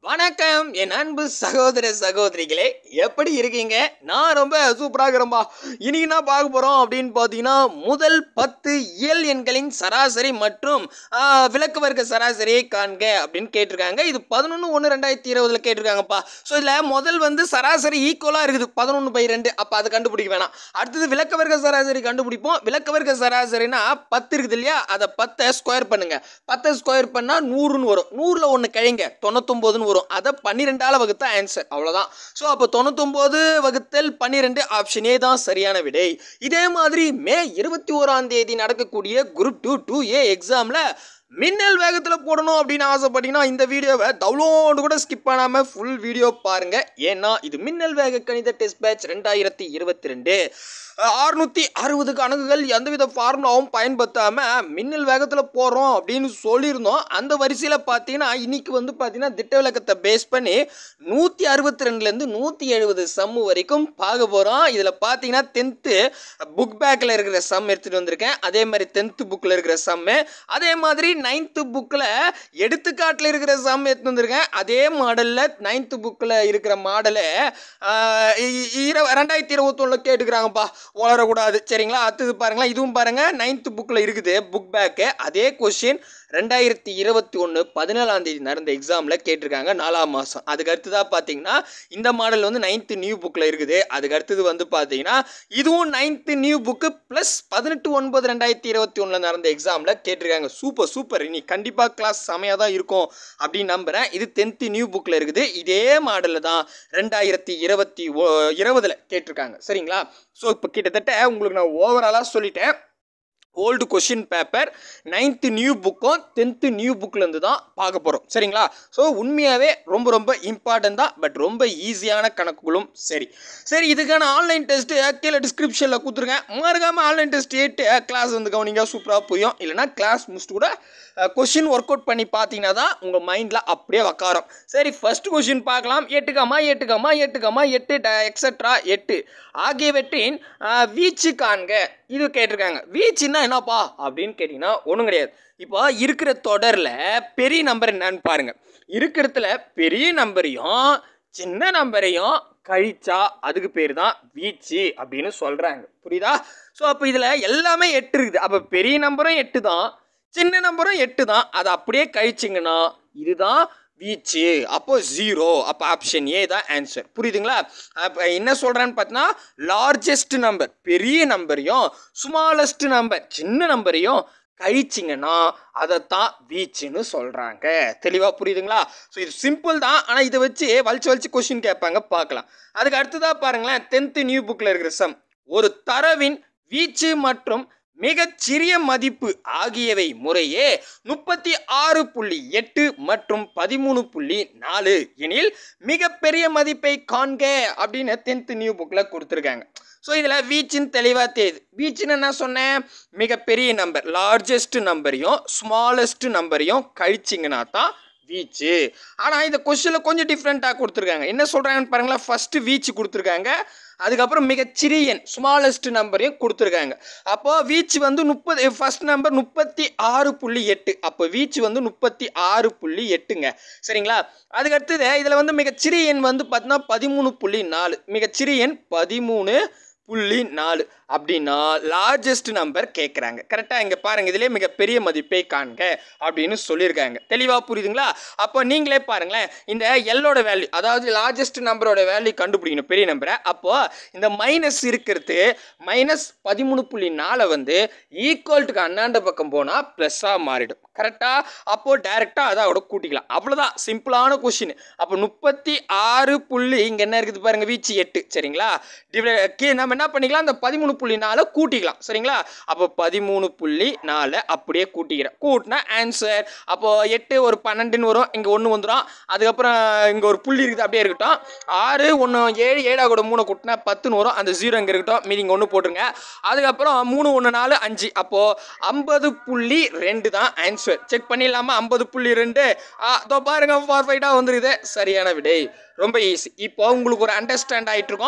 வணக்கம் என் அன்பு சகோதர சகோதரிகளே எப்படி இருக்கீங்க நான் ரொம்ப சூப்பராக இருக்கிறேன்பா இன்னைக்கு என்ன பார்க்க போகிறோம் அப்படின்னு பார்த்தீங்கன்னா முதல் பத்து இயல் எண்களின் சராசரி மற்றும் ஆ, விளக்கு வர்க்க சராசரியை காண்க அப்படின்னு கேட்டிருக்காங்க இது பதினொன்று ஒன்று ரெண்டாயிரத்தி இருபதுல கேட்டிருக்காங்கப்பா ஸோ இதில் முதல் வந்து சராசரி ஈக்குவலாக இருக்குது பதினொன்று பை ரெண்டு அப்போ அதை கண்டுபிடிக்க வேணாம் அடுத்தது விளக்க வர்க்க சராசரி கண்டுபிடிப்போம் விளக்க வர்க்க சராசரினா பத்து இருக்குது இல்லையா அதை பத்தை ஸ்கொயர் பண்ணுங்க பத்தை ஸ்கொயர் பண்ணால் நூறுன்னு வரும் நூறில் ஒன்று கழிங்க தொண்ணூத்தொம்போதுன்னு வரும் அதை பன்னிரெண்டால் வகுத்தா ஆன்சர் அவ்வளோதான் ஸோ அப்போ தொண்ணூத்தொம்போது வகுத்தல் பன்னிரெண்டு ஆப்ஷன் ஏ தான் சரியான விடை இதே மாதிரி மே இருபத்தி ஓராம் தேதி நடக்கக்கூடிய குரூப் டூ டூ ஏ எக்ஸாமில் மின்னல் வேகத்தில் போடணும் அப்படின்னு ஆசைப்பட்டீங்கன்னா இந்த வீடியோவை டவுன்லோடு கூட ஸ்கிப் பண்ணாமல் ஃபுல் வீடியோ பாருங்கள் ஏன்னா இது மின்னல் வேக கணித டெஸ்ட் பேட்ச் ரெண்டாயிரத்தி இருபத்தி ரெண்டு அறுநூற்றி அறுபது கணக்குகள் எந்தவித ஃபார்முலாவும் பயன்படுத்தாமல் மின்னல் வேகத்தில் போடுறோம் அப்படின்னு சொல்லியிருந்தோம் அந்த வரிசையில் பார்த்தீங்கன்னா இன்னைக்கு வந்து பார்த்தீங்கன்னா திட்ட விளக்கத்தை பேஸ் பண்ணி நூற்றி அறுபத்தி ரெண்டுலேருந்து நூற்றி எழுபது சம்மு வரைக்கும் பார்க்க போகிறோம் இதில் பார்த்தீங்கன்னா டென்த்து புக் பேக்கில் இருக்கிற சம் எடுத்துகிட்டு வந்திருக்கேன் அதே மாதிரி டென்த்து புக்கில் இருக்கிற சம்மு அதே மாதிரி நைன்த்து புக்கில் எடுத்துக்காட்டில் இருக்கிற சம் எடுத்து வந்திருக்கேன் அதே மாடலில் நைன்த்து புக்கில் இருக்கிற மாடலை இர ரெண்டாயிரத்தி இருபத்தொன்னில் கேட்டுக்கிறாங்கப்பா வளரக்கூடாது சரிங்களா அடுத்தது பாருங்களா இதுவும் பாருங்கள் நைன்த்து புக்கில் இருக்குது புக் பேக்கு அதே கொஷின் ரெண்டாயிரத்தி இருபத்தி ஒன்று பதினேழாம் தேதி நடந்த எக்ஸாமில் கேட்டிருக்காங்க நாலாம் மாதம் அதுக்கு அடுத்ததாக பார்த்தீங்கன்னா இந்த மாடல் வந்து நைன்த்து நியூ புக்கில் இருக்குது அதுக்கு அடுத்தது வந்து பார்த்தீங்கன்னா இதுவும் நைன்த்து நியூ புக்கு ப்ளஸ் பதினெட்டு ஒன்பது ரெண்டாயிரத்தி இருபத்தி ஒன்றில் நடந்த எக்ஸாமில் கேட்டிருக்காங்க சூப்பர் சூப்பர் இனி கண்டிப்பாக கிளாஸ் செமையாக தான் இருக்கும் அப்படின்னு நம்புகிறேன் இது டென்த்து நியூ புக்கில் இருக்குது இதே மாடலில் தான் ரெண்டாயிரத்தி இருபத்தி இருபதில் கேட்டிருக்காங்க சரிங்களா ஸோ இப்போ கிட்டத்தட்ட உங்களுக்கு நான் ஓவராலாக சொல்லிட்டேன் old question paper ninth new புக்கும் டென்த்து நியூ புக்லேருந்து தான் பார்க்க போகிறோம் சரிங்களா ஸோ உண்மையாகவே ரொம்ப ரொம்ப இம்பார்ட்டன்ட் தான் பட் ரொம்ப ஈஸியான கணக்குகளும் சரி சரி இதுக்கான ஆன்லைன் டெஸ்ட்டு கீழே டிஸ்கிரிப்ஷனில் கொடுத்துருங்க மறக்காமல் ஆன்லைன் டெஸ்ட் ஏட்டு கிளாஸ் வந்து கவனிங்க சூப்பராக புரியும் இல்லைனா கிளாஸ் முடிச்சுட்டு கூட கொஷின் ஒர்க் அவுட் பண்ணி பார்த்தீங்கன்னா தான் உங்கள் மைண்டில் அப்படியே உக்காரும் சரி ஃபர்ஸ்ட் கொஷின் பார்க்கலாம் எட்டுக்கமா எட்டுக்கமா எட்டுக்கமா எட்டு எக்ஸட்ரா எட்டு ஆகியவற்றின் அஹ், வீச்சு காண்க இது கேட்டிருக்காங்க வீச்சுன்னா என்னப்பா அப்படின்னு கேட்டிங்கன்னா ஒன்றும் கிடையாது இப்போ இருக்கிற தொடரில் பெரிய நம்பர் என்னன்னு பாருங்கள் இருக்கிறதுல பெரிய நம்பரையும் சின்ன நம்பரையும் கழிச்சா அதுக்கு பேர் தான் வீச்சு அப்படின்னு சொல்கிறாங்க புரியுதா ஸோ அப்போ இதில் எல்லாமே எட்டு இருக்குது அப்போ பெரிய நம்பரும் எட்டு தான் சின்ன நம்பரும் எட்டு தான் அதை அப்படியே கழிச்சிங்கன்னா இதுதான் வீச்சு அப்போ ஜீரோ அப்போ ஆப்ஷன் ஏ தான் ஆன்சர் புரியுதுங்களா அப்போ என்ன சொல்கிறேன்னு பார்த்தீங்கன்னா லார்ஜஸ்ட் நம்பர் பெரிய நம்பரையும் ஸ்மாலஸ்ட் நம்பர் சின்ன நம்பரையும் கழிச்சிங்கன்னா அதைத்தான் வீச்சுன்னு சொல்கிறாங்க தெளிவாக புரியுதுங்களா ஸோ இது சிம்பிள் தான் ஆனால் இதை வச்சு வலிச்சு வலிச்சு கொஷின் கேட்பாங்க பார்க்கலாம் அதுக்கு அடுத்ததாக பாருங்களேன் டென்த்து நியூ புக்கில் இருக்கிற சம் ஒரு தரவின் வீச்சு மற்றும் மிகச் சிறிய மதிப்பு ஆகியவை முறையே முப்பத்தி ஆறு புள்ளி எட்டு மற்றும் பதிமூணு புள்ளி நாலு எனில் மிகப்பெரிய மதிப்பை காண்க அப்படின்னு டென்த்து நியூ புக்கில் கொடுத்துருக்காங்க ஸோ இதில் வீச்சின் தெளிவாக தெரியுது வீச்சுன்னு என்ன சொன்னேன் மிகப்பெரிய நம்பர் லார்ஜஸ்ட் நம்பரையும் ஸ்மாலஸ்ட் நம்பரையும் கழிச்சிங்கன்னா தான் வீச்சு ஆனால் இந்த கொஸ்டினில் கொஞ்சம் டிஃப்ரெண்ட்டாக கொடுத்துருக்காங்க என்ன சொல்கிறாங்கன்னு பாருங்களேன் ஃபஸ்ட்டு வீச்சு கொடுத்துருக்காங்க அதுக்கப்புறம் மிகச்சிறிய எண் ஸ்மாலஸ்ட் நம்பரையும் கொடுத்துருக்காங்க அப்போ வீச்சு வந்து முப்பது ஃபர்ஸ்ட் நம்பர் முப்பத்தி ஆறு புள்ளி எட்டு அப்போ வீச்சு வந்து முப்பத்தி ஆறு புள்ளி எட்டுங்க சரிங்களா அதுக்கு அடுத்தது இதில் வந்து மிகச்சிறிய எண் வந்து பார்த்தீங்கன்னா பதிமூணு புள்ளி நாலு மிகச்சிறிய எண் பதிமூணு புள்ளி நாலு அப்படின்னா லார்ஜஸ்ட் நம்பர் கேட்குறாங்க கரெக்டாக இங்கே பாருங்கள் இதிலே மிகப்பெரிய மதிப்பை காண்க அப்படின்னு சொல்லியிருக்காங்க தெளிவாக புரியுதுங்களா அப்போ நீங்களே பாருங்களேன் இந்த எல்லோட வேல்யூ அதாவது லார்ஜஸ்ட் நம்பரோட வேல்யூ கண்டுபிடிக்கணும் பெரிய நம்பரை அப்போது இந்த மைனஸ் இருக்கிறது மைனஸ் பதிமூணு புள்ளி நாலை வந்து ஈக்குவல்ட்டுக்கு அண்ணாண்ட பக்கம் போனால் ப்ளஸ்ஸாக மாறிடும் கரெக்டாக அப்போது டைரெக்டாக அதை அவட கூட்டிக்கலாம் அவ்வளோதான் சிம்பிளான கொஷின் அப்போ முப்பத்தி ஆறு புள்ளி இங்கே என்ன இருக்குது பாருங்கள் வீச்சு எட்டு சரிங்களா டிவை கீ நம்ம என்ன பண்ணிக்கலாம் அந்த பதிமூணு புள்ளி நாலை கூட்டிக்கலாம் சரிங்களா அப்போ பதிமூணு புள்ளி நாலை அப்படியே கூட்டிக்கிறேன் கூட்டினா ஆன்சர் அப்போது எட்டு ஒரு பன்னெண்டுன்னு வரும் இங்கே ஒன்று வந்துடும் அதுக்கப்புறம் இங்கே ஒரு புள்ளி இருக்குது அப்படியே இருக்கட்டும் ஆறு ஒன்று ஏழு ஏழாக கூட மூணு கூட்டினா பத்துன்னு வரும் அந்த ஜீரோ இங்கே இருக்கட்டும் மீதி இங்கே ஒன்று போட்டுருங்க அதுக்கப்புறம் மூணு ஒன்று நாலு அஞ்சு அப்போது ஐம்பது புள்ளி ரெண்டு தான் ஆன்சர் செக் பண்ணிடலாமா ஐம்பது புள்ளி ரெண்டு ஆ இதோ பாருங்க பர்ஃபெக்டாக வந்துருக்குது சரியான விடை ரொம்ப ஈஸி இப்போ உங்களுக்கு ஒரு அண்டர்ஸ்டாண்ட் ஆகிட்டு இருக்கும்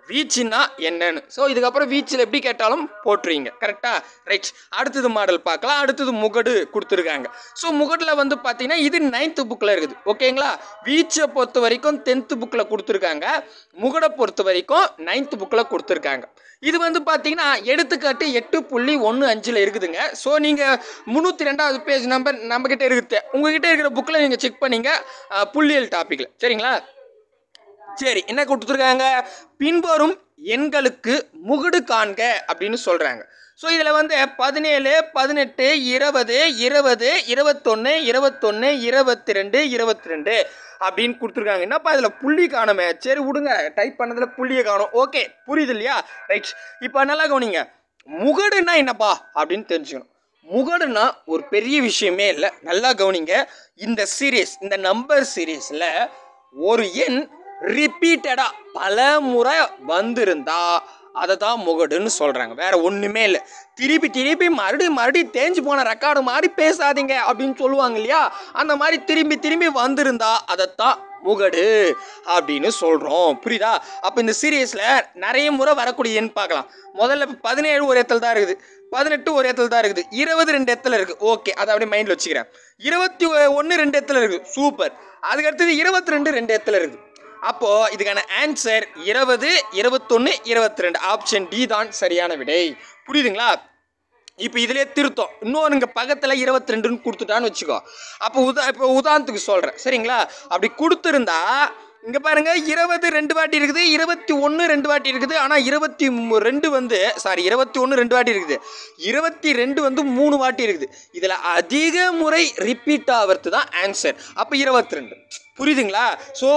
வீச்சுன்னா என்னன்னு ஸோ இதுக்கப்புறம் வீச்சில் எப்படி கேட்டாலும் போட்டுருவீங்க கரெக்டாக ரைட் அடுத்தது மாடல் பார்க்கலாம் அடுத்தது முகடு கொடுத்துருக்காங்க ஸோ முகடில் வந்து பார்த்தீங்கன்னா இது நைன்த்து புக்கில் இருக்குது ஓகேங்களா வீச்சை பொறுத்த வரைக்கும் டென்த்து புக்கில் கொடுத்துருக்காங்க முகடை பொறுத்த வரைக்கும் நைன்த்து புக்கில் கொடுத்துருக்காங்க இது வந்து பார்த்தீங்கன்னா எடுத்துக்காட்டு எட்டு புள்ளி ஒன்று அஞ்சில் இருக்குதுங்க ஸோ நீங்கள் முந்நூற்றி ரெண்டாவது பேஜ் நம்பர் நம்மக்கிட்ட இருக்குது உங்ககிட்ட இருக்கிற புக்கில் நீங்கள் செக் பண்ணீங்க அஹ், புள்ளியியல் டாப்பிக்கில் சரிங்களா சரி என்ன கொடுத்துருக்காங்க பின்வரும் எண்களுக்கு முகுடு காண்க அப்படின்னு சொல்கிறாங்க ஸோ இதில் வந்து பதினேழு பதினெட்டு இருபது இருபது இருபத்தொன்று இருபத்தொன்று இருபத்தி ரெண்டு இருபத்தி ரெண்டு அப்படின்னு கொடுத்துருக்காங்க என்னப்பா இதில் புள்ளி காணுமே சரி விடுங்க டைப் பண்ணதில் புள்ளியை காணும் ஓகே புரியுது இல்லையா ரைட் இப்போ நல்லா கவனிங்க முகடுன்னா என்னப்பா அப்படின்னு தெரிஞ்சுக்கணும் முகடுனா ஒரு பெரிய விஷயமே இல்லை நல்லா கவனிங்க இந்த சீரியஸ் இந்த நம்பர் சீரியஸில் ஒரு எண் ரிப்பீட்டடாக பல முறை வந்திருந்தா அதை தான் முகடுன்னு சொல்கிறாங்க வேற ஒன்றுமே இல்லை திருப்பி திருப்பி மறுபடியும் மறுபடியும் தேஞ்சு போன ரெக்கார்டு மாதிரி பேசாதீங்க அப்படின்னு சொல்லுவாங்க இல்லையா அந்த மாதிரி திரும்பி திரும்பி வந்திருந்தா அதைத்தான் முகடு அப்படின்னு சொல்கிறோம் புரியுதா அப்போ இந்த சீரியஸில் நிறைய முறை வரக்கூடிய எண் பார்க்கலாம் முதல்ல இப்போ பதினேழு ஒரு இடத்துல தான் இருக்குது பதினெட்டு ஒரு இடத்துல தான் இருக்குது இருபது ரெண்டு இடத்துல இருக்குது ஓகே அதை அப்படியே மைண்டில் வச்சுக்கிறேன் இருபத்தி ஒன்று ரெண்டு இடத்துல இருக்குது சூப்பர் அதுக்கடுத்தது இருபத்தி ரெண்டு ரெண்டு இடத்துல இருக்குது அப்போ இதுக்கான ஆன்சர் இருபது இருபத்தொன்று இருபத்தி ரெண்டு ஆப்ஷன் டி தான் சரியான விடை புரியுதுங்களா இப்போ இதிலே திருத்தம் இன்னொன்று இங்கே பக்கத்தில் இருபத்தி ரெண்டுன்னு கொடுத்துட்டான்னு வச்சுக்கோ அப்போ உதா இப்போ உதாரணத்துக்கு சொல்கிறேன் சரிங்களா அப்படி கொடுத்துருந்தா இங்கே பாருங்க இருபது ரெண்டு வாட்டி இருக்குது இருபத்தி ஒன்று ரெண்டு வாட்டி இருக்குது ஆனால் இருபத்தி மு- ரெண்டு வந்து சாரி இருபத்தி ஒன்று ரெண்டு வாட்டி இருக்குது இருபத்தி ரெண்டு வந்து மூணு வாட்டி இருக்குது இதில் அதிக முறை ரிப்பீட் ஆகிறது தான் ஆன்சர் அப்போ இருபத்தி ரெண்டு புரியுதுங்களா ஸோ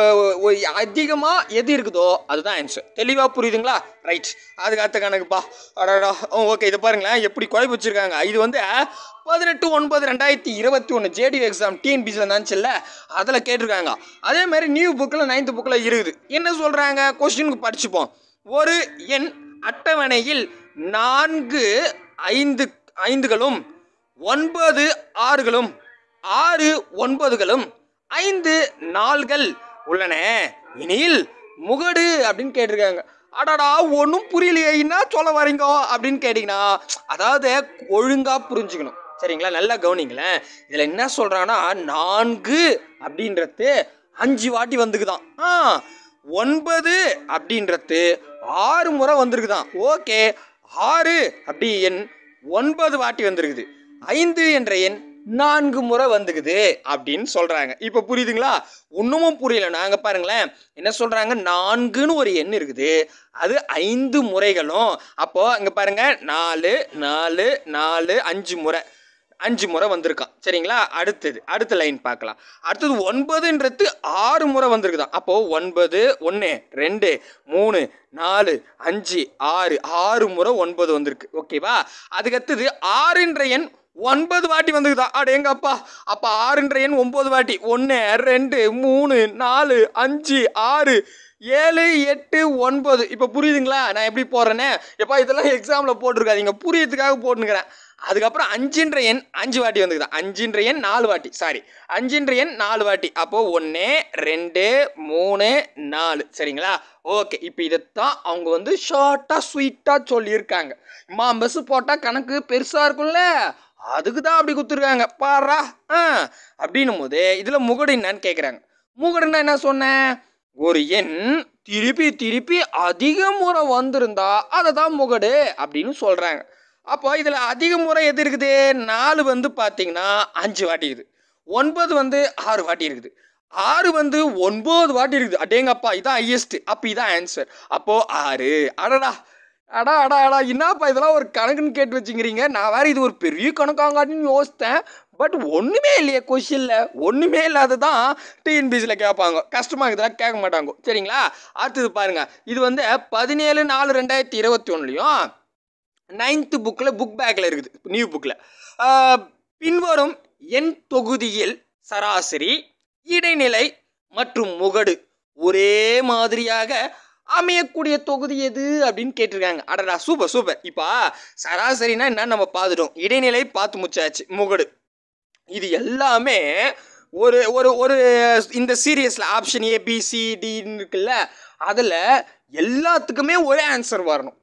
அதிகமாக எது இருக்குதோ அதுதான் ஆன்சர் தெளிவாக புரியுதுங்களா ரைட் அதுக்கு அடுத்த கணக்குப்பா அடடா ஓகே இதை பாருங்களேன் எப்படி குழப்பி வச்சுருக்காங்க இது வந்து பதினெட்டு ஒன்பது ரெண்டாயிரத்தி இருபத்தி ஒன்று ஜேடி எக்ஸாம் டிஎன்பிசியில் இருந்துச்சுல்ல அதில் கேட்டிருக்காங்க அதே மாதிரி நியூ புக்கில் நைன்த் புக்கில் இருக்குது என்ன சொல்கிறாங்க கொஸ்டினுக்கு படிச்சுப்போம் ஒரு எண் அட்டவணையில் நான்கு ஐந்து ஐந்துகளும் ஒன்பது ஆறுகளும் ஆறு ஒன்பதுகளும் ஐந்து நாள்கள் உள்ளன எனில் முகடு அப்படின்னு கேட்டிருக்காங்க அடடா ஒன்றும் புரியலையே என்ன சொல்ல வரீங்க அப்படின்னு கேட்டிங்கன்னா அதாவது ஒழுங்காக புரிஞ்சுக்கணும் சரிங்களா நல்லா கவனிங்களேன் இதில் என்ன சொல்கிறாங்கன்னா நான்கு அப்படின்றது அஞ்சு வாட்டி வந்துக்குதான் ஆ ஒன்பது அப்படின்றது ஆறு முறை வந்திருக்குதான் ஓகே ஆறு அப்படி எண் ஒன்பது வாட்டி வந்திருக்குது ஐந்து என்ற எண் நான்கு முறை வந்துக்குது அப்படின்னு சொல்றாங்க இப்போ புரியுதுங்களா ஒன்றுமும் புரியல நாங்கள் பாருங்களேன் என்ன சொல்றாங்க நான்குன்னு ஒரு எண் இருக்குது அது ஐந்து முறைகளும் அப்போ இங்க பாருங்க நாலு நாலு நாலு அஞ்சு முறை அஞ்சு முறை வந்திருக்கான் சரிங்களா அடுத்தது அடுத்த லைன் பார்க்கலாம் அடுத்தது ஒன்பதுன்றது ஆறு முறை வந்திருக்குதான் அப்போது ஒன்பது ஒன்று ரெண்டு மூணு நாலு அஞ்சு ஆறு ஆறு முறை ஒன்பது வந்திருக்கு ஓகேவா அதுக்கடுத்தது ஆறுன்ற எண் ஒன்பது வாட்டி வந்துக்குதா அடேங்கப்பா அப்போ ஆறுன்ற எண் ஒம்பது வாட்டி ஒன்று ரெண்டு மூணு நாலு அஞ்சு ஆறு ஏழு எட்டு ஒன்பது இப்போ புரியுதுங்களா நான் எப்படி போடுறேனே எப்பா இதெல்லாம் எக்ஸாமில் போட்டிருக்காதீங்க புரியறதுக்காக போட்டுனுக்கிறேன் அதுக்கப்புறம் அஞ்சுன்ற எண் அஞ்சு வாட்டி வந்துக்குதா அஞ்சுன்ற எண் நாலு வாட்டி சாரி அஞ்சுன்ற எண் நாலு வாட்டி அப்போது ஒன்று ரெண்டு மூணு நாலு சரிங்களா ஓகே இப்போ இதைத்தான் அவங்க வந்து ஷார்ட்டாக ஸ்வீட்டாக சொல்லியிருக்காங்க மா பஸ்ஸு போட்டால் கணக்கு பெருசாக இருக்கும்ல அதுக்கு தான் அப்படி கொடுத்துருக்காங்க பாரா ஆ அப்படின்னும் போது இதில் முகடு என்னன்னு கேட்குறாங்க முகடுன்னா என்ன சொன்னேன் ஒரு எண் திருப்பி திருப்பி அதிக முறை வந்திருந்தா அதை தான் முகடு அப்படின்னு சொல்கிறாங்க அப்போ இதில் அதிக முறை எது இருக்குது நாலு வந்து பார்த்தீங்கன்னா அஞ்சு வாட்டி இருக்குது ஒன்பது வந்து ஆறு வாட்டி இருக்குது ஆறு வந்து ஒன்பது வாட்டி இருக்குது அடேங்கப்பா இதான் ஹையஸ்ட் அப்போ இதான் ஆன்சர் அப்போது ஆறு அடடா அடா அடா அடா என்னப்பா இதெல்லாம் ஒரு கணக்குன்னு கேட்டு வச்சுக்கிறீங்க நான் வேற இது ஒரு பெரிய கணக்காங்காட்டின்னு யோசித்தேன் பட் ஒன்றுமே இல்லையே கொஷினில் ஒன்றுமே இல்லாத தான் டிஎன்பிசியில் கேட்பாங்க கஷ்டமாக இதெல்லாம் கேட்க மாட்டாங்க சரிங்களா அடுத்தது பாருங்கள் இது வந்து பதினேழு நாலு ரெண்டாயிரத்தி இருபத்தி ஒன்றுலையும் நைன்த்து புக்கில் புக் பேக்கில் இருக்குது நியூ புக்கில் பின்வரும் எண் தொகுதியில் சராசரி இடைநிலை மற்றும் முகடு ஒரே மாதிரியாக அமையக்கூடிய தொகுதி எது அப்படின்னு கேட்டிருக்காங்க அடடா சூப்பர் சூப்பர் இப்போ சராசரினா என்ன நம்ம பார்த்துட்டோம் இடைநிலை பார்த்து முச்சாச்சு முகடு இது எல்லாமே ஒரு ஒரு ஒரு இந்த சீரியஸில் ஆப்ஷன் ஏ பி சி டின்னு இருக்குல்ல அதில் எல்லாத்துக்குமே ஒரே ஆன்சர் வரணும்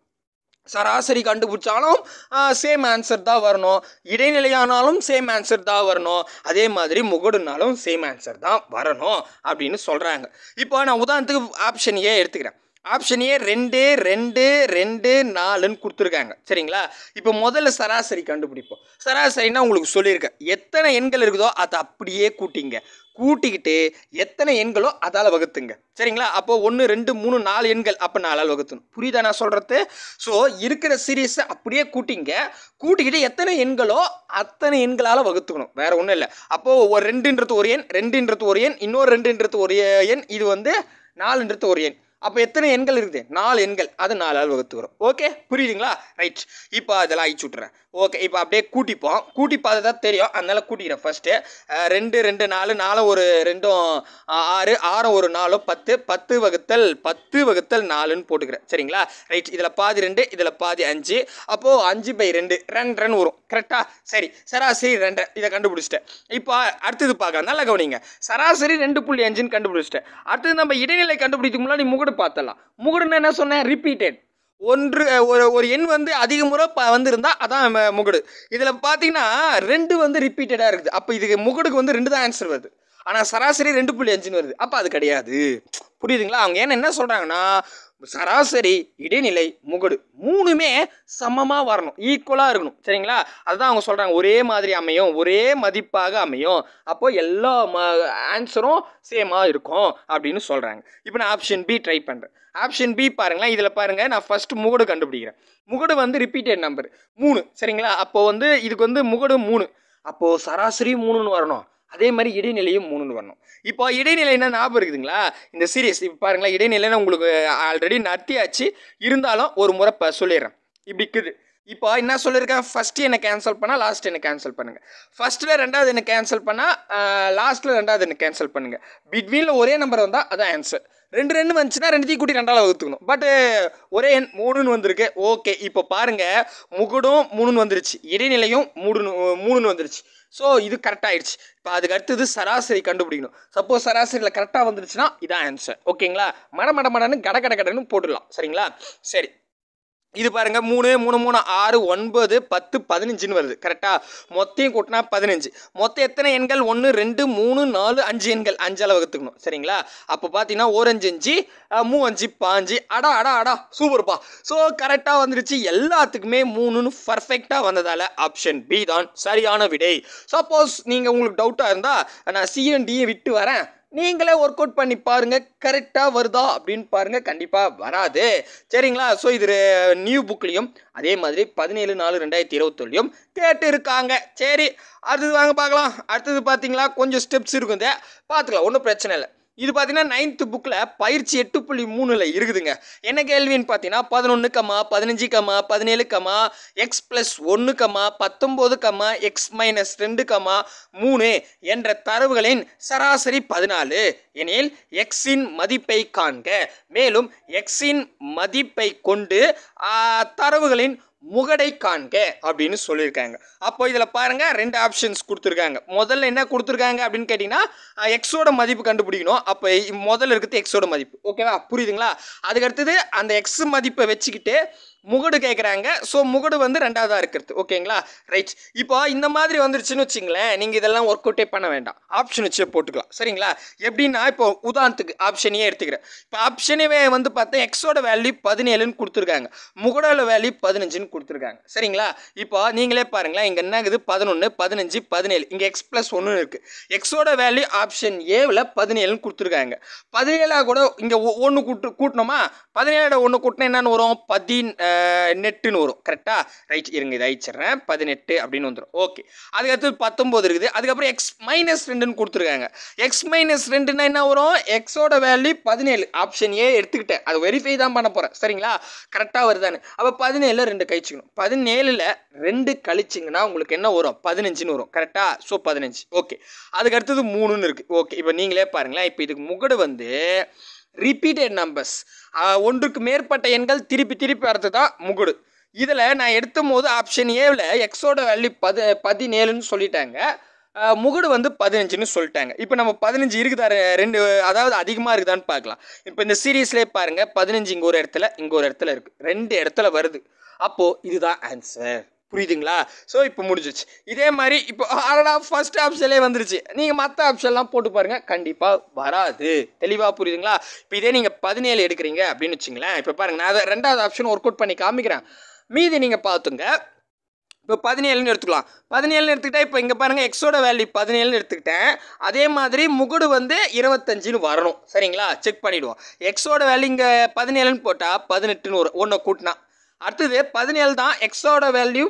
சராசரி கண்டுபிடிச்சாலும் சேம் ஆன்சர் தான் வரணும் இடைநிலையானாலும் சேம் ஆன்சர் தான் வரணும் அதே மாதிரி முகடுனாலும் சேம் ஆன்சர் தான் வரணும் அப்படின்னு சொல்கிறாங்க இப்போ நான் உதாரணத்துக்கு ஆப்ஷன் ஏ எடுத்துக்கிறேன் ஆப்ஷன் ஏ ரெண்டு ரெண்டு ரெண்டு நாலுன்னு கொடுத்துருக்காங்க சரிங்களா இப்போ முதல்ல சராசரி கண்டுபிடிப்போம் சராசரின்னா உங்களுக்கு சொல்லியிருக்கேன் எத்தனை எண்கள் இருக்குதோ அதை அப்படியே கூட்டிங்க கூட்டிக்கிட்டு எத்தனை எண்களோ அதால் வகுத்துங்க சரிங்களா அப்போ ஒன்று ரெண்டு மூணு நாலு எண்கள் அப்போ நாலால் வகுத்தணும் புரியுதா நான் சொல்கிறது ஸோ இருக்கிற சீரியஸை அப்படியே கூட்டிங்க கூட்டிக்கிட்டு எத்தனை எண்களோ அத்தனை எண்களால் வகுத்துக்கணும் வேற ஒன்றும் இல்லை அப்போது ஒரு ரெண்டுன்றது ஒரு எண் ரெண்டுன்றது ஒரு எண் இன்னொரு ரெண்டுன்றது ஒரு எண் இது வந்து நாலுன்றது ஒரு எண் அப்போ எத்தனை எண்கள் இருக்குது நாலு எண்கள் அது நாலால் வகுத்துக்கிறோம் ஓகே புரியுதுங்களா ரைட் இப்போ அதெல்லாம் அழிச்சு விட்றேன் ஓகே இப்போ அப்படியே கூட்டிப்போம் கூட்டி பார்த்தா தான் தெரியும் அதனால கூட்டிக்கிறேன் ஃபஸ்ட்டு ரெண்டு ரெண்டு நாலு நாலும் ஒரு ரெண்டும் ஆ- ஆறு ஆறும் ஒரு நாலும் பத்து பத்து வகுத்தல் பத்து வகுத்தல் நாலுன்னு போட்டுக்கிறேன் சரிங்களா ரைட் இதில் பாதி ரெண்டு இதில் பாதி அஞ்சு அப்போது அஞ்சு பை ரெண்டு ரெண்டு ரன் வரும் கரெக்டாக சரி சராசரி ரெண்டு இதை கண்டுபிடிச்சிட்டேன் இப்போ அடுத்தது பார்க்கலாம் நல்லா கவனிங்க சராசரி ரெண்டு புள்ளி அஞ்சுன்னு கண்டுபிடிச்சிட்டேன் அடுத்தது நம்ம இடைநிலை கண்டுபிடிக்கும் முன்னாடி முகடு பார்த்தலாம் முகடுன்னு என்ன சொன்னேன் ரிப்பீட்டட் ஒன்று ஒரு ஒரு எண் வந்து அதிக முறை ப வந்திருந்தா அதான் ம- முகடு இதில் பார்த்தீங்கன்னா ரெண்டு வந்து ரிப்பீட்டடாக இருக்குது அப்போ இதுக்கு முகடுக்கு வந்து ரெண்டு தான் ஆன்சர் வருது ஆனால் சராசரி ரெண்டு புள்ளி அஞ்சுன்னு வருது அப்போ அது கிடையாது புரியுதுங்களா அவங்க ஏன்னா என்ன சொல்கிறாங்கன்னா சராசரி இடைநிலை முகடு மூணுமே சமமாக வரணும் ஈக்குவலாக இருக்கணும் சரிங்களா அதுதான் அவங்க சொல்கிறாங்க ஒரே மாதிரி அமையும் ஒரே மதிப்பாக அமையும் அப்போ எல்லா ம ஆன்சரும் சேமாக இருக்கும் அப்படின்னு சொல்கிறாங்க இப்போ நான் ஆப்ஷன் பி ட்ரை பண்ணுறேன் ஆப்ஷன் பி பாருங்களேன் இதில் பாருங்கள் நான் ஃபஸ்ட்டு முகடு கண்டுபிடிக்கிறேன் முகடு வந்து ரிப்பீட்டட் நம்பர் மூணு சரிங்களா அப்போ வந்து இதுக்கு வந்து முகடு மூணு அப்போது சராசரி மூணுன்னு வரணும் அதே மாதிரி இடைநிலையும் மூணுன்னு வரணும் இப்போ இடைநிலை என்ன ஞாபகம் இருக்குதுங்களா இந்த சீரியஸ் இப்போ பாருங்களேன் இடைநிலைன்னு உங்களுக்கு ஆல்ரெடி நத்தியாச்சு இருந்தாலும் ஒரு முறை இப்போ சொல்லிடுறேன் இப்படி இருக்குது இப்போ என்ன சொல்லியிருக்கேன் ஃபஸ்ட்டு என்ன கேன்சல் பண்ணால் லாஸ்ட் என்ன கேன்சல் பண்ணுங்கள் ஃபஸ்ட்டில் ரெண்டாவது என்ன கேன்சல் பண்ணால் லாஸ்ட்டில் ரெண்டாவது என்ன கேன்சல் பண்ணுங்கள் பிட்வீனில் ஒரே நம்பர் வந்தால் அதான் ஆன்சர் ரெண்டு ரெண்டு வந்துச்சுன்னா ரெண்டுத்தையும் கூட்டி ரெண்டாவது வகுத்துக்கணும் பட்டு ஒரே எண் மூணுன்னு வந்திருக்கு ஓகே இப்போ பாருங்கள் முகுடும் மூணுன்னு வந்துருச்சு இடைநிலையும் மூணுன்னு மூணுன்னு வந்துருச்சு ஸோ இது கரெக்ட் ஆயிடுச்சு இப்போ அதுக்கு அடுத்தது சராசரி கண்டுபிடிக்கணும் சப்போஸ் சராசரியில் கரெக்டாக வந்துருச்சுன்னா இதான் ஆன்சர் ஓகேங்களா மட மட மடன்னு கட கட கடன்னு போட்டுடலாம் சரிங்களா சரி இது பாருங்க மூணு மூணு மூணு ஆறு ஒன்பது பத்து பதினஞ்சுன்னு வருது கரெக்டாக மொத்தையும் கூட்டினா பதினஞ்சு மொத்தம் எத்தனை எண்கள் ஒன்று ரெண்டு மூணு நாலு அஞ்சு எண்கள் அஞ்சால் வகுத்துக்கணும் சரிங்களா அப்போ பார்த்தீங்கன்னா ஓரஞ்சு அஞ்சு அஹ், மூ அஞ்சு பாஞ்சு அடா அடா அடா சூப்பர்ப்பா ஸோ கரெக்டாக வந்துருச்சு எல்லாத்துக்குமே மூணுன்னு பர்ஃபெக்டாக வந்ததால் ஆப்ஷன் பி தான் சரியான விடை சப்போஸ் நீங்கள் உங்களுக்கு டவுட்டாக இருந்தால் நான் சிஎன்டியை விட்டு வரேன் நீங்களே ஒர்க் அவுட் பண்ணி பாருங்க கரெக்டாக வருதா அப்படின்னு பாருங்க கண்டிப்பாக வராது சரிங்களா ஸோ இது நியூ புக்லேயும் அதே மாதிரி பதினேழு நாலு ரெண்டாயிரத்தி இருபத்தொல்லையும் கேட்டு இருக்காங்க சரி அடுத்தது வாங்க பார்க்கலாம் அடுத்தது பார்த்தீங்களா கொஞ்சம் ஸ்டெப்ஸ் இருக்குங்க பார்த்துக்கலாம் ஒன்றும் பிரச்சனை இல்லை இது பார்த்தீங்கன்னா நைன்த்து புக்கில் பயிற்சி எட்டு புள்ளி மூணில் இருக்குதுங்க என்ன கேள்வின்னு பார்த்தீங்கன்னா பதினொன்று கமா பதினஞ்சு கமா பதினேழு கமா எக்ஸ் ப்ளஸ் ஒன்று கமா பத்தொம்போது கமா எக்ஸ் மைனஸ் ரெண்டு கமா மூணு என்ற தரவுகளின் சராசரி பதினாலு எனில் எக்ஸின் மதிப்பை காண்க மேலும் எக்ஸின் மதிப்பை கொண்டு ஆ, தரவுகளின் முகடை காண்க அப்படின்னு சொல்லியிருக்காங்க அப்போ இதில் பாருங்க ரெண்டு ஆப்ஷன்ஸ் கொடுத்துருக்காங்க முதல்ல என்ன கொடுத்துருக்காங்க அப்படின்னு கேட்டிங்கன்னா எக்ஸோட மதிப்பு கண்டுபிடிக்கணும் அப்போ இ- முதல்ல இருக்கிறது எக்ஸோட மதிப்பு ஓகேவா புரியுதுங்களா அதுக்கு அடுத்தது அந்த எக்ஸ் மதிப்பை வச்சுக்கிட்டு முகடு கேட்குறாங்க ஸோ முகடு வந்து ரெண்டாவதாக இருக்கிறது ஓகேங்களா ரைட் இப்போ இந்த மாதிரி வந்துருச்சுன்னு வச்சுங்களேன் நீங்கள் இதெல்லாம் ஒர்க் அவுட்டே பண்ண வேண்டாம் ஆப்ஷன் வச்சே போட்டுக்கலாம் சரிங்களா எப்படின்னா இப்போ உதாரணத்துக்கு ஆப்ஷனையே எடுத்துக்கிறேன் இப்போ ஆப்ஷனே வந்து பார்த்தா எக்ஸோட வேல்யூ பதினேழுன்னு கொடுத்துருக்காங்க முகடோட வேல்யூ பதினஞ்சுன்னு கொடுத்துருக்காங்க சரிங்களா இப்போ நீங்களே பாருங்களேன் இங்கே என்ன இருக்குது பதினொன்று பதினஞ்சு பதினேழு இங்கே எக்ஸ் ப்ளஸ் ஒன்று இருக்குது எக்ஸோட வேல்யூ ஆப்ஷன் ஏவில் பதினேழுன்னு கொடுத்துருக்காங்க பதினேழாக கூட இங்கே ஒன்று கூட்டு கூட்டினோமா பதினேழோட ஒன்று கூட்டினா என்னன்னு வரும் பதின் நெட்டுன்னு வரும் கரெக்டாக ரைட் இருங்க இதை அழிச்சிடுறேன் பதினெட்டு அப்படின்னு வந்துடும் ஓகே அதுக்கடுத்து பத்தொம்போது இருக்குது அதுக்கப்புறம் எக்ஸ் மைனஸ் ரெண்டுன்னு கொடுத்துருக்காங்க எக்ஸ் மைனஸ் ரெண்டுன்னா என்ன வரும் எக்ஸோட வேல்யூ பதினேழு ஆப்ஷன் ஏ எடுத்துக்கிட்டேன் அது வெரிஃபை தான் பண்ண போகிறேன் சரிங்களா கரெக்டாக வருதான்னு அப்போ பதினேழில் ரெண்டு கழிச்சுக்கணும் பதினேழில் ரெண்டு கழிச்சிங்கன்னா உங்களுக்கு என்ன வரும் பதினஞ்சுன்னு வரும் கரெக்டாக ஸோ பதினஞ்சு ஓகே அதுக்கு அடுத்தது மூணுன்னு இருக்குது ஓகே இப்போ நீங்களே பாருங்களேன் இப்போ இதுக்கு முகடு வந்து ரிப்பீட்டட் நம்பர்ஸ் ஒன்றுக்கு மேற்பட்ட எண்கள் திருப்பி திருப்பி வரது தான் முகுடு இதில் நான் எடுத்தும் போது ஆப்ஷன் ஏவில் எக்ஸோட வேல்யூ பது பதினேழுன்னு சொல்லிட்டாங்க அஹ், முகடு வந்து பதினஞ்சுன்னு சொல்லிட்டாங்க இப்போ நம்ம பதினஞ்சு இருக்குதா ரெ- ரெண்டு அதாவது அதிகமாக இருக்குதான்னு பார்க்கலாம் இப்போ இந்த சீரீஸ்லேயே பாருங்கள் பதினஞ்சு இங்கே ஒரு இடத்துல இங்கே ஒரு இடத்துல இருக்குது ரெண்டு இடத்துல வருது அப்போது இதுதான் ஆன்சர் புரியுதுங்களா ஸோ இப்போ முடிஞ்சிச்சு இதே மாதிரி இப்போ ஆடா ஃபர்ஸ்ட் ஆப்ஷன்லேயே வந்துருச்சு நீங்கள் மற்ற ஆப்ஷன்லாம் போட்டு பாருங்கள் கண்டிப்பாக வராது தெளிவாக புரியுதுங்களா இப்போ இதே நீங்கள் பதினேழு எடுக்கிறீங்க அப்படின்னு வச்சுங்களேன் இப்போ பாருங்கள் நான் அதை ரெண்டாவது ஆப்ஷன் ஒர்க் அவுட் பண்ணி காமிக்கிறேன் மீதி நீங்கள் பார்த்துங்க இப்போ பதினேழுன்னு எடுத்துக்கலாம் பதினேழுன்னு எடுத்துக்கிட்டா இப்போ இங்கே பாருங்கள் எக்ஸோட வேல்யூ பதினேழுன்னு எடுத்துக்கிட்டேன் அதே மாதிரி முகுடு வந்து இருபத்தஞ்சுன்னு வரணும் சரிங்களா செக் பண்ணிவிடுவோம் எக்ஸோட வேல்யூ இங்கே பதினேழுன்னு போட்டால் பதினெட்டுன்னு வரும் ஒன்று கூட்டினா அடுத்தது பதினேழு தான் எக்ஸோட வேல்யூ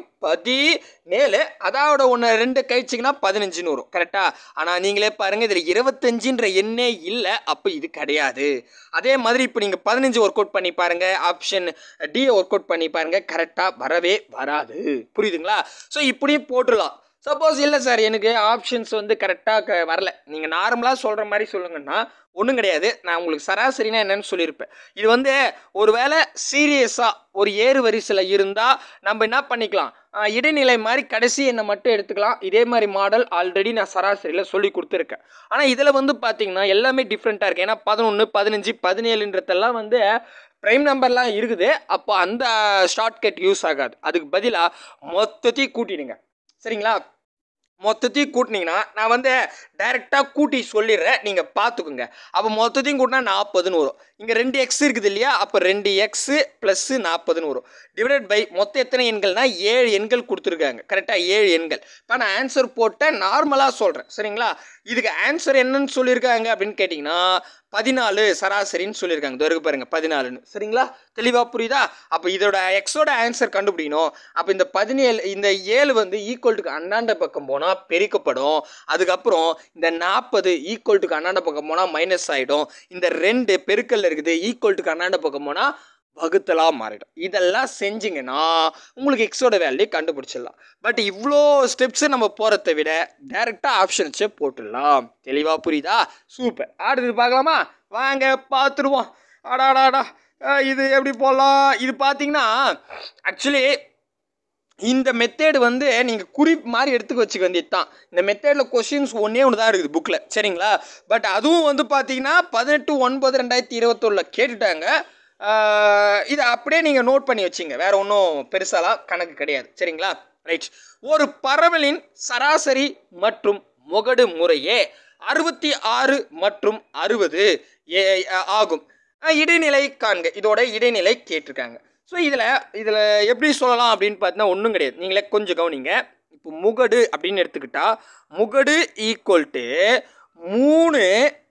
பதினேழு அதோட ஒன்று ரெண்டு கழிச்சிங்கன்னா பதினஞ்சுன்னு வரும் கரெக்டாக ஆனால் நீங்களே பாருங்கள் இதில் இருபத்தஞ்சுன்ற எண்ணே இல்லை அப்போ இது கிடையாது அதே மாதிரி இப்போ நீங்கள் பதினஞ்சு ஒர்க் அவுட் பண்ணி பாருங்கள் ஆப்ஷன் டி ஒர்க் அவுட் பண்ணி பாருங்கள் கரெக்டாக வரவே வராது புரியுதுங்களா ஸோ இப்படியும் போட்டுடலாம் சப்போஸ் இல்லை சார் எனக்கு ஆப்ஷன்ஸ் வந்து கரெக்டாக க வரல நீங்கள் நார்மலாக சொல்கிற மாதிரி சொல்லுங்கன்னா ஒன்றும் கிடையாது நான் உங்களுக்கு சராசரினா என்னன்னு சொல்லியிருப்பேன் இது வந்து ஒருவேளை சீரியஸாக ஒரு ஏறு வரிசையில் இருந்தால் நம்ம என்ன பண்ணிக்கலாம் ஆஹ், இடைநிலை மாதிரி கடைசி எண்ணை மட்டும் எடுத்துக்கலாம் இதே மாதிரி மாடல் ஆல்ரெடி நான் சராசரியில் சொல்லி கொடுத்துருக்கேன் ஆனால் இதில் வந்து பார்த்தீங்கன்னா எல்லாமே டிஃப்ரெண்ட்டாக இருக்குது ஏன்னா பதினொன்று பதினஞ்சு பதினேழுன்றதெல்லாம் வந்து ப்ரைம் நம்பர்லாம் இருக்குது அப்போ அந்த ஷார்ட்கட் யூஸ் ஆகாது அதுக்கு பதிலாக மொத்தத்தையும் கூட்டிடுங்க சரிங்களா மொத்தத்தையும் கூட்டினீங்கன்னா நான் வந்து டைரெக்டாக கூட்டி சொல்லிடுறேன் நீங்கள் பார்த்துக்குங்க அப்போ மொத்தத்தையும் கூட்டினா நாற்பதுன்னு வரும் இங்கே ரெண்டு எக்ஸ் இருக்குது இல்லையா அப்போ ரெண்டு எக்ஸு ப்ளஸ்ஸு நாற்பதுன்னு வரும் டிவைடட் பை மொத்தம் எத்தனை எண்கள்னா ஏழு எண்கள் கொடுத்துருக்காங்க கரெக்டாக ஏழு எண்கள் இப்போ நான் ஆன்சர் போட்டேன் நார்மலாக சொல்கிறேன் சரிங்களா இதுக்கு ஆன்சர் என்னன்னு சொல்லியிருக்காங்க அப்படின்னு கேட்டிங்கன்னா பதினாலு சராசரின்னு சொல்லியிருக்காங்க இதோ இருக்கு பாருங்க பதினாலுன்னு சரிங்களா தெளிவாக புரியுதா அப்போ இதோட எக்ஸோட ஆன்சர் கண்டுபிடிக்கணும் அப்போ இந்த பதினேழு இந்த ஏழு வந்து ஈக்குவல்ட்டுக்கு அண்ணாண்ட பக்கம் போனால் பெருக்கப்படும் அதுக்கப்புறம் இந்த நாற்பது ஈக்குவல்ட்டுக்கு அண்ணாண்ட பக்கம் போனால் மைனஸ் ஆகிடும் இந்த ரெண்டு பெருக்கல்ல இருக்குது ஈக்குவல்ட்டுக்கு அண்ணாண்ட பக்கம் போனால் வகுத்தலாக மாறிடும் இதெல்லாம் செஞ்சிங்கன்னா உங்களுக்கு எக்ஸோட வேல்யூ கண்டுபிடிச்சிடலாம் பட் இவ்வளோ ஸ்டெப்ஸை நம்ம போகிறத விட டேரெக்டாக ஆப்ஷன்ஸை போட்டுடலாம் தெளிவாக புரியுதா சூப்பர் அடுத்தது பார்க்கலாமா வாங்க பார்த்துருவோம் அடாடாடா அஹ் இது எப்படி போடலாம் இது பார்த்தீங்கன்னா ஆக்சுவலி இந்த மெத்தேடு வந்து நீங்கள் குறிப்பு மாதிரி எடுத்துக்க வச்சுக்க வேண்டியது தான் இந்த மெத்தேடில் கொஷின்ஸ் ஒன்றே ஒன்று தான் இருக்குது புக்கில் சரிங்களா பட் அதுவும் வந்து பார்த்தீங்கன்னா பதினெட்டு ஒன்பது ரெண்டாயிரத்தி இருபத்தொன்னில் கேட்டுட்டாங்க ஆஹ் இதை அப்படியே நீங்கள் நோட் பண்ணி வச்சிங்க வேறு ஒன்றும் பெருசாலாம் கணக்கு கிடையாது சரிங்களா ரைட் ஒரு பரவலின் சராசரி மற்றும் முகடு முறையே அறுபத்தி ஆறு மற்றும் அறுபது ஏ ஆகும் அஹ் இடைநிலை காண்க இதோட இடைநிலை கேட்டிருக்காங்க ஸோ இதில் இதில் எப்படி சொல்லலாம் அப்படின்னு பார்த்தீங்கன்னா ஒன்றும் கிடையாது நீங்களே கொஞ்சம் கவனிங்க இப்போ முகடு அப்படின்னு எடுத்துக்கிட்டா முகடு ஈக்குவல் டு மூணு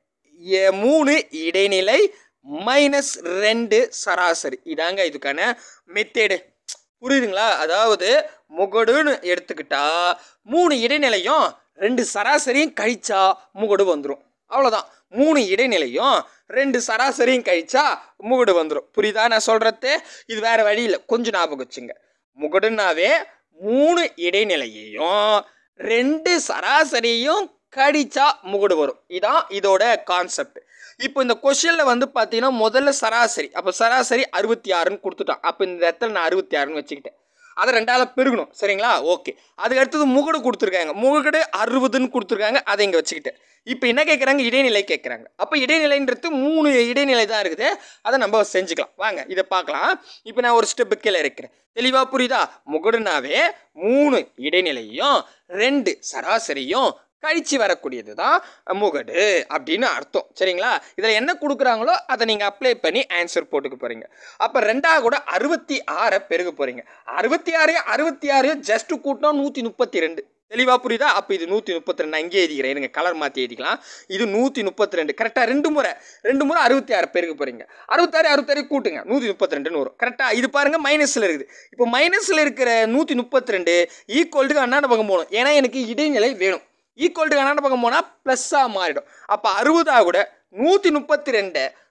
எ- மூணு இடைநிலை மைனஸ் ரெண்டு சராசரி இதாங்க இதுக்கான மெத்தேடு புரியுதுங்களா அதாவது முகடுன்னு எடுத்துக்கிட்டா மூணு இடைநிலையும் ரெண்டு சராசரியும் கழிச்சா முகடு வந்துடும் அவ்வளோதான் மூணு இடைநிலையும் ரெண்டு சராசரியும் கழிச்சா முகடு வந்துடும் புரியுதா நான் சொல்கிறது இது வேறு வழி இல்லை கொஞ்சம் ஞாபகம் வச்சுங்க முகடுனாவே மூணு இடைநிலையையும் ரெண்டு சராசரியும் கடிச்சா முகடு வரும் இதான் இதோட கான்செப்ட் இப்போ இந்த கொஷனில் வந்து பார்த்தீங்கன்னா முதல்ல சராசரி அப்போ சராசரி அறுபத்தி ஆறுன்னு கொடுத்துட்டான் அப்போ இந்த இடத்துல நான் அறுபத்தி ஆறுன்னு வச்சுக்கிட்டேன் அதை ரெண்டாவது பெருகணும் சரிங்களா ஓகே அதுக்கு அடுத்தது முகடு கொடுத்துருக்காங்க முகடு அறுபதுன்னு கொடுத்துருக்காங்க அதை இங்கே வச்சுக்கிட்டேன் இப்போ என்ன கேட்குறாங்க இடைநிலை கேட்குறாங்க அப்போ இடைநிலைன்றது மூணு இடைநிலை தான் இருக்குது அதை நம்ம செஞ்சுக்கலாம் வாங்க இதை பார்க்கலாம் இப்போ நான் ஒரு ஸ்டெப்பு கீழே இருக்கிறேன் தெளிவாக புரியுதா முகடுனாவே மூணு இடைநிலையும் ரெண்டு சராசரியும் கழிச்சு வரக்கூடியது தான் முகடு அப்படின்னு அர்த்தம் சரிங்களா இதில் என்ன கொடுக்குறாங்களோ அதை நீங்கள் அப்ளை பண்ணி ஆன்சர் போட்டுக்க போகிறீங்க அப்போ ரெண்டாவது கூட அறுபத்தி ஆறை பெருக போகிறீங்க அறுபத்தி ஆறையும் அறுபத்தி ஆறையும் ஜஸ்ட் கூட்டினா நூற்றி முப்பத்தி ரெண்டு தெளிவாக புரியுதா அப்போ இது நூற்றி முப்பத்தி ரெண்டு அங்கேயே எழுதிக்கிறேன் இருங்க கலர் மாற்றி எழுதிக்கலாம் இது நூற்றி முப்பத்தி ரெண்டு கரெக்டாக ரெண்டு முறை ரெண்டு முறை அறுபத்தி ஆறு பெருக போகிறீங்க அறுபத்தாறு அறுபத்தாறு கூட்டுங்க நூற்றி முப்பத்தி ரெண்டுன்னு வரும் கரெக்டாக இது பாருங்கள் மைனஸில் இருக்குது இப்போ மைனஸில் இருக்கிற நூற்றி முப்பத்தி ரெண்டு ஈக்குவல்ட்டுக்கு அண்ணாண்ட பக்கம் போகணும் ஏன்னா எனக்கு இடைநிலை வேணும் ஈக்குவல்ட்டுக்கு அண்ணாண்ட பக்கம் போனால் ப்ளஸ்ஸாக மாறிடும் அப்போ அறுபதாக கூட நூற்றி முப்பத்தி ரெண்டு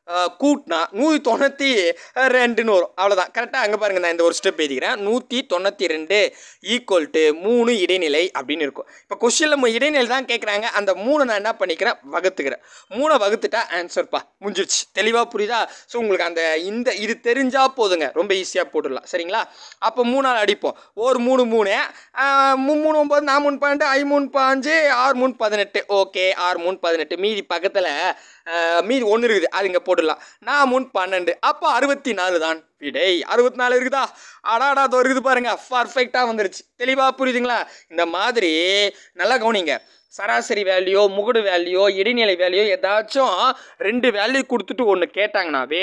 கூட்டினா நூற்றி தொண்ணூற்றி ரெண்டுன்னு வரும் அவ்வளோதான் கரெக்டாக அங்கே பாருங்க நான் இந்த ஒரு ஸ்டெப் எழுதிக்கிறேன் நூற்றி தொண்ணூற்றி ரெண்டு ஈக்குவல் டு மூணு இடைநிலை அப்படின்னு இருக்கும் இப்போ கொஷினில் இடைநிலை தான் கேட்குறாங்க அந்த மூணு நான் என்ன பண்ணிக்கிறேன் வகுத்துக்கிறேன் மூணை வகுத்துட்டா ஆன்சர்ப்பா முடிஞ்சிருச்சு தெளிவாக புரியுதா ஸோ உங்களுக்கு அந்த இந்த இது தெரிஞ்சால் போதுங்க ரொம்ப ஈஸியாக போட்டுடலாம் சரிங்களா அப்போ மூணால் அடிப்போம் ஒரு மூணு மூணு ஆஹ் மூ- மூணு ஒம்பது நான் மூணு பன்னெண்டு ஐ மூணு பாஞ்சு ஆறு மூணு பதினெட்டு ஓகே ஆறு மூணு பதினெட்டு மீதி பக்கத்தில் மீதி ஒன்று இருக்குது அது இங்கே போட்டுடலாம் நான் மூணு பன்னெண்டு அப்போ அறுபத்தி நாலு தான் விடை அறுபத்தி நாலு இருக்குதா அடாடா அது இருக்குது பாருங்க பர்ஃபெக்டாக வந்துருச்சு தெளிவாக புரியுதுங்களா இந்த மாதிரி நல்லா கவனிங்க சராசரி வேல்யூ முகுடு வேல்யூ இடைநிலை வேல்யூ ஏதாச்சும் ரெண்டு வேல்யூ கொடுத்துட்டு ஒன்று கேட்டாங்கனாவே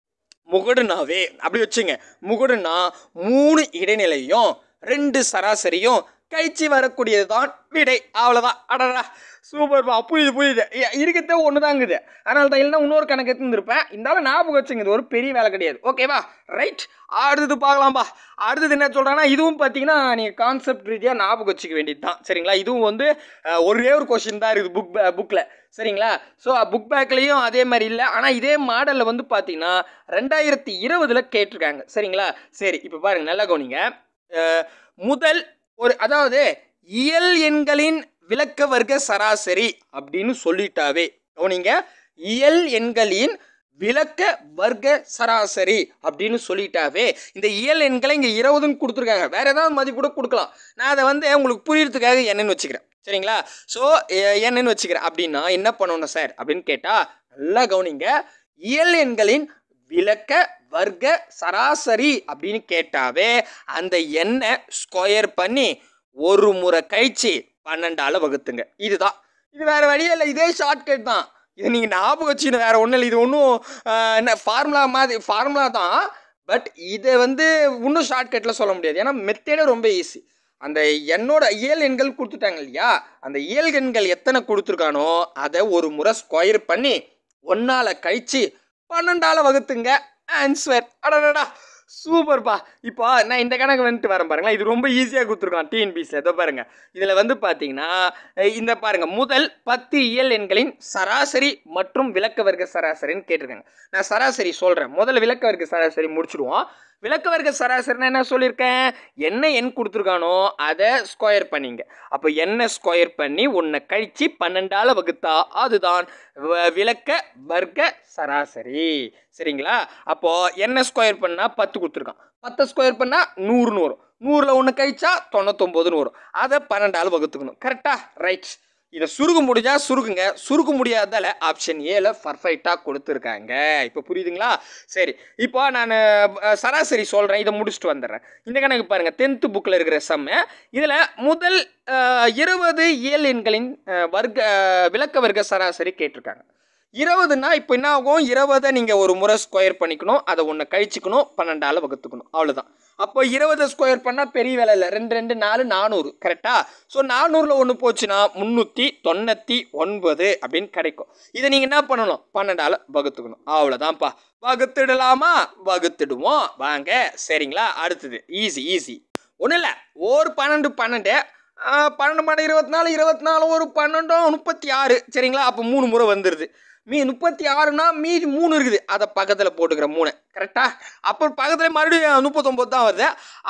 முகடுனாவே அப்படி வச்சுங்க முகடுனா மூணு இடைநிலையும் ரெண்டு சராசரியும் கழிச்சு வரக்கூடியது தான் விடை அவ்வளோதான் அடடா சூப்பர்ப்பா புரியுது புரியுது இருக்கிறதே ஒன்று தாங்குது அதனால தான் இல்லைன்னா இன்னொரு கணக்கு எடுத்துருப்பேன் இருந்தாலும் ஞாபகம் வச்சுங்க இது ஒரு பெரிய வேலை கிடையாது ஓகேவா ரைட் அடுத்தது பார்க்கலாம்ப்பா அடுத்தது என்ன சொல்கிறாங்கன்னா இதுவும் பார்த்தீங்கன்னா நீங்கள் கான்செப்ட் ரீதியாக ஞாபகம் வச்சுக்க வேண்டியது தான் சரிங்களா இதுவும் வந்து அஹ், ஒரே ஒரு கொஷின் தான் இருக்குது புக் புக்கில் சரிங்களா ஸோ புக் பேக்லேயும் அதே மாதிரி இல்லை ஆனால் இதே மாடலில் வந்து பார்த்தீங்கன்னா ரெண்டாயிரத்தி இருபதில் கேட்டிருக்காங்க சரிங்களா சரி இப்போ பாருங்கள் நல்லா கவனிங்க அஹ், முதல் ஒரு அதாவது இயல் எண்களின் விளக்க வர்க்க சராசரி அப்படின்னு சொல்லிட்டாவே கவனிங்க இயல் எண்களின் விளக்க வர்க்க சராசரி அப்படின்னு சொல்லிட்டாவே இந்த இயல் எண்களை இங்கே இருபதுன்னு கொடுத்துருக்காங்க வேற ஏதாவது மதிப்பு கூட கொடுக்கலாம் நான் அதை வந்து உங்களுக்கு புரியறதுக்காக என்னன்னு வச்சுக்கிறேன் சரிங்களா ஸோ என்னன்னு வச்சுக்கிறேன் அப்படின்னா என்ன பண்ணணும் சார் அப்படின்னு கேட்டால் நல்லா கவனிங்க இயல் எண்களின் விளக்க வர்க்க சராசரி அப்படின்னு கேட்டாவே அந்த எண்ணை ஸ்கொயர் பண்ணி ஒரு முறை கழிச்சு பன்னெண்டால வகுத்துங்க இதுதான் இது வேற வழியே இல்லை இதே ஷார்ட்கட் தான் இது நீங்கள் ஞாபகம் வச்சுன்னு வேற ஒன்றும் இல்லை இது ஒன்றும் என்ன ஃபார்முலா மாதிரி ஃபார்முலா தான் பட் இதை வந்து இன்னும் ஷார்ட்கட்டில் சொல்ல முடியாது ஏன்னா மெத்தேடே ரொம்ப ஈஸி அந்த எண்ணோட இயல் எண்கள் கொடுத்துட்டாங்க இல்லையா அந்த இயல் எண்கள் எத்தனை கொடுத்துருக்கானோ அதை ஒரு முறை ஸ்கொயர் பண்ணி ஒன்னால கழிச்சு பன்னெண்டால வகுத்துங்க ஆன்சர் அடடா சூப்பர்ப்பா இப்போ நான் இந்த கணக்கு வந்துட்டு வரேன் பாருங்களேன் இது ரொம்ப ஈஸியாக கொடுத்துருக்கான் டிஎன்பிசியில் இதோ பாருங்க இதில் வந்து பார்த்தீங்கன்னா அஹ் இந்த பாருங்க முதல் பத்து இயல் எண்களின் சராசரி மற்றும் விளக்க வர்க்க சராசரின்னு கேட்டிருக்காங்க நான் சராசரி சொல்கிறேன் முதல்ல விளக்க வர்க்க சராசரி முடிச்சிடுவோம் விளக்க வர்க்க சராசரினா என்ன சொல்லியிருக்கேன் என்ன எண் கொடுத்துருக்கானோ அதை ஸ்கொயர் பண்ணிங்க அப்போ என்ன ஸ்கொயர் பண்ணி ஒன்றை கழிச்சு பன்னெண்டால வகுத்தா அதுதான் வ- விளக்க வர்க்க சராசரி சரிங்களா அப்போ என்ன ஸ்கொயர் பண்ணால் பத்து கொடுத்துருக்கான் பத்தை ஸ்கொயர் பண்ணால் நூறுன்னு வரும் நூறில் ஒன்று கழிச்சா தொண்ணூத்தொம்போதுன்னு வரும் அதை பன்னெண்டால் வகுத்துக்கணும் கரெக்டா ரைட் இதை சுருக்க முடிஞ்சா சுருக்குங்க சுருக்க முடியாதால ஆப்ஷன் ஏல பர்ஃபெக்டாக கொடுத்துருக்காங்க இப்போ புரியுதுங்களா சரி இப்போ நான் சராசரி சொல்கிறேன் இதை முடிச்சுட்டு வந்துடுறேன் இந்த கணக்கு பாருங்கள் டென்த்து புக்கில் இருக்கிற செம்ம இதில் முதல் அஹ், இருபது இயல் எண்களின் அஹ், வர்க்க அஹ், விளக்க வர்க்க சராசரி கேட்டிருக்காங்க இருபதுனா இப்போ என்ன ஆகும் இருபதை நீங்கள் ஒரு முறை ஸ்கொயர் பண்ணிக்கணும் அதை ஒன்று கழிச்சுக்கணும் பன்னெண்டால் வகுத்துக்கணும் அவ்வளோதான் அப்போ இருபதை ஸ்கொயர் பண்ணால் பெரிய வேலை இல்லை ரெண்டு ரெண்டு நாலு நானூறு கரெக்டாக ஸோ நானூறில் ஒன்று போச்சுன்னா முந்நூற்றி தொண்ணூற்றி ஒன்பது அப்படின்னு கிடைக்கும் இதை நீங்கள் என்ன பண்ணணும் பன்னெண்டால் வகுத்துக்கணும் அவ்வளோதான்ப்பா வகுத்துடலாமா வகுத்துடுவோம் வாங்க சரிங்களா அடுத்தது ஈஸி ஈஸி ஒன்றும் இல்லை ஒரு பன்னெண்டு பன்னெண்டு ஆ, பன்னெண்டு மணி இருபத்தி நாலு இருபத்தி நாலு ஒரு பன்னெண்டும் முப்பத்தி ஆறு சரிங்களா அப்போ மூணு முறை வந்துடுது மீ முப்பத்தி ஆறுனா மீதி மூணு இருக்குது அதை பக்கத்தில் போட்டுக்கிற மூணு கரெக்டாக அப்புறம் பக்கத்தில் மறுபடியும் முப்பத்தொம்போது தான் வருது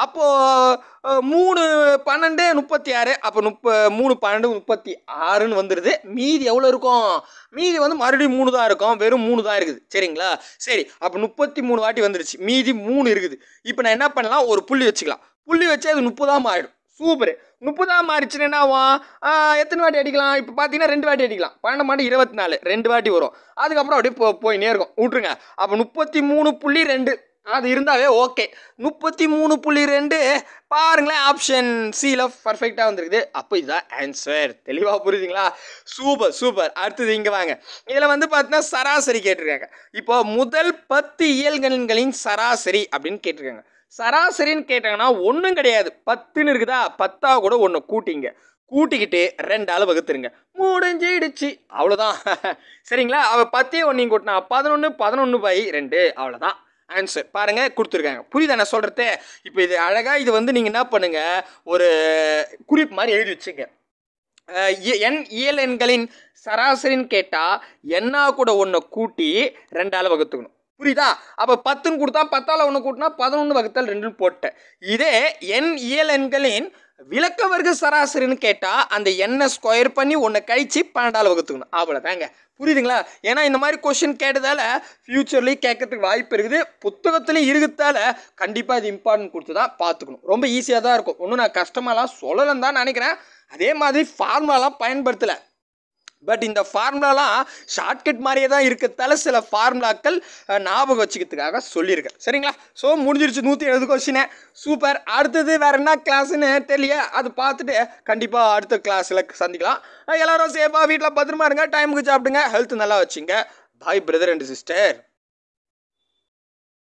அப்போது மூணு பன்னெண்டு முப்பத்தி ஆறு அப்போ முப்ப மூணு பன்னெண்டு முப்பத்தி ஆறுன்னு வந்துடுது மீதி எவ்வளோ இருக்கும் மீதி வந்து மறுபடியும் மூணு தான் இருக்கும் வெறும் மூணு தான் இருக்குது சரிங்களா சரி அப்போ முப்பத்தி மூணு வாட்டி வந்துடுச்சு மீதி மூணு இருக்குது இப்போ நான் என்ன பண்ணலாம் ஒரு புள்ளி வச்சுக்கலாம் புள்ளி வச்சு அது முப்பதாம் ஆயிடும் சூப்பர் முப்பதாம் மாறிச்சுன்னா என்ன ஆகும் ஆ, எத்தனை வாட்டி அடிக்கலாம் இப்போ பார்த்தீங்கன்னா ரெண்டு வாட்டி அடிக்கலாம் பன்னெண்டு மாட்டி இருபத்தி நாலு ரெண்டு வாட்டி வரும் அதுக்கப்புறம் அப்படியே போ போயினே இருக்கும் விட்ருங்க அப்போ முப்பத்தி மூணு புள்ளி ரெண்டு அது இருந்தாவே ஓகே முப்பத்தி மூணு புள்ளி ரெண்டு பாருங்களேன் ஆப்ஷன் சியில் பர்ஃபெக்டாக வந்துருக்குது அப்போ இதுதான் ஆன்சர் தெளிவாக புரியுதுங்களா சூப்பர் சூப்பர் அடுத்தது இங்கே வாங்க இதில் வந்து பார்த்தீங்கன்னா சராசரி கேட்டிருக்காங்க இப்போ முதல் பத்து இயல்கணின்களின் சராசரி அப்படின்னு கேட்டிருக்காங்க சராசரின்னு கேட்டாங்கன்னா ஒன்றும் கிடையாது பத்துன்னு இருக்குதா பத்தா கூட ஒன்று கூட்டிங்க கூட்டிக்கிட்டு ரெண்டால் வகுத்துருங்க முடிஞ்சிடுச்சு அவ்வளோதான் சரிங்களா அவள் பத்தே ஒன்று கூட்டினா பதினொன்று பதினொன்று பை ரெண்டு அவ்வளோதான் ஆன்சர் பாருங்க கொடுத்துருக்காங்க புரியுதா நான் சொல்கிறது இப்போ இது அழகாக இது வந்து நீங்கள் என்ன பண்ணுங்க ஒரு குறிப்பு மாதிரி எழுதி வச்சுங்க என் இயல் எண்களின் சராசரின்னு கேட்டால் என்ன கூட ஒன்று கூட்டி ரெண்டால் வகுத்துக்கணும் புரியுதா அப்போ பத்துன்னு கொடுத்தா பத்தால் ஒன்று கூட்டினா பதினொன்று வகுத்தல் ரெண்டுன்னு போட்டேன் இதே என் இயல் எண்களின் விளக்க வர்க்க சராசரின்னு கேட்டால் அந்த எண்ணை ஸ்கொயர் பண்ணி ஒன்று கழிச்சு பன்னெண்டால் வகுத்துக்கணும் அவ்வளோதாங்க புரியுதுங்களா ஏன்னா இந்த மாதிரி கொஷின் கேட்டதால ஃப்யூச்சர்லேயும் கேட்கறதுக்கு வாய்ப்பு இருக்குது புத்தகத்துலேயும் இருக்கிறதால கண்டிப்பாக இது இம்பார்ட்டன்ட் கொடுத்து தான் பார்த்துக்கணும் ரொம்ப ஈஸியாக தான் இருக்கும் ஒன்றும் நான் கஷ்டமாலாம் சொல்லலைன்னு தான் நினைக்கிறேன் அதே மாதிரி ஃபார்முலாலாம் பயன்படுத்தலை பட் இந்த ஃபார்முலாலாம் ஷார்ட்கட் மாதிரியே தான் இருக்கிறதால சில ஃபார்முலாக்கள் அஹ், ஞாபகம் வச்சுக்கிறதுக்காக சொல்லியிருக்கேன் சரிங்களா ஸோ முடிஞ்சிருச்சு நூற்றி எழுபது கொஸ்டினே சூப்பர் அடுத்தது வேறு என்ன கிளாஸ்ன்னு தெரியல அது பார்த்துட்டு கண்டிப்பாக அடுத்த கிளாஸில் சந்திக்கலாம் அஹ், எல்லாரும் சேஃபாக வீட்டில் பத்திரமா இருங்க டைமுக்கு சாப்பிடுங்க ஹெல்த் நல்லா வச்சுங்க பாய் பிரதர் அண்ட் சிஸ்டர்